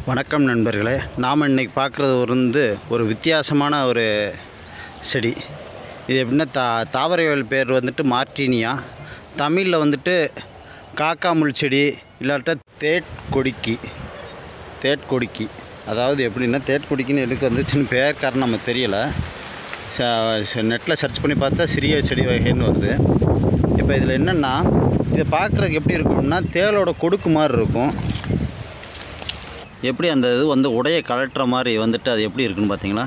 வணக்கம் நண்பர்களே நாம் இன்னைக்கு பார்க்குறது வந்து ஒரு வித்தியாசமான ஒரு செடி இது எப்படின்னா தா தாவரவியல் பேர் வந்துட்டு மார்டினியா தமிழில் வந்துட்டு காக்காமுள் செடி இல்லாட்ட தேட்கொடிக்கி தேட்கொடிக்கி அதாவது எப்படின்னா தேட்கொடிக்கின்னு எதுக்கு வந்துச்சுன்னு பேர் காரணம் நம்ம தெரியலை நெட்டில் சர்ச் பண்ணி பார்த்தா சிறிய செடி வகைன்னு வருது இப்போ இதில் என்னென்னா இதை பார்க்குறதுக்கு எப்படி இருக்கும்னா தேளோட கொடுக்கு மாதிரி இருக்கும் எப்படி அந்த இது வந்து உடைய கலட்டுற மாதிரி வந்துட்டு அது எப்படி இருக்குன்னு பார்த்தீங்களா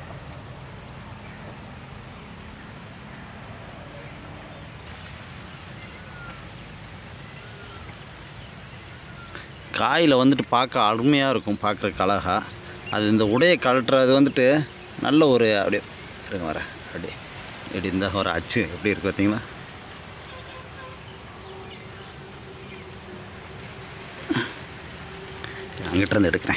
காயில் வந்துட்டு பார்க்க அருமையாக இருக்கும் பார்க்குறக்கு அழகா அது இந்த உடையை கலட்டுறது வந்துட்டு நல்ல ஒரு அப்படியே இருங்க வர அப்படியே இப்படி இந்த ஒரு அச்சு எப்படி இருக்கு பார்த்தீங்களா அங்கிட்ட இருந்து எடுக்கிறேன்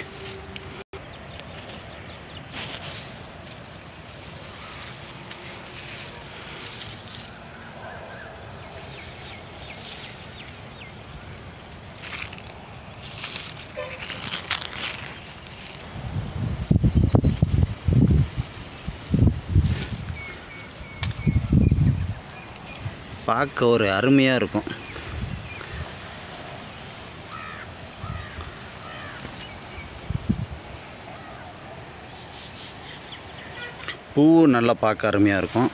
பார்க்க ஒரு அருமையாக இருக்கும் பூ நல்லா பார்க்க அருமையாக இருக்கும்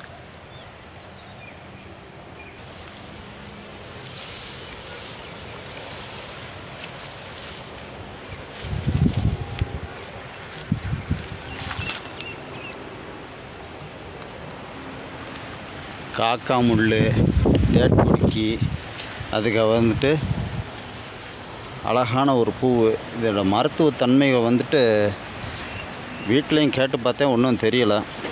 காக்கா முள் தேட்குடிக்கி அதுக்கு வந்துட்டு அழகான ஒரு பூ இதோட மருத்துவ தன்மைகள் வந்துட்டு வீட்லேயும் கேட்டு பார்த்தேன் ஒன்றும் தெரியலை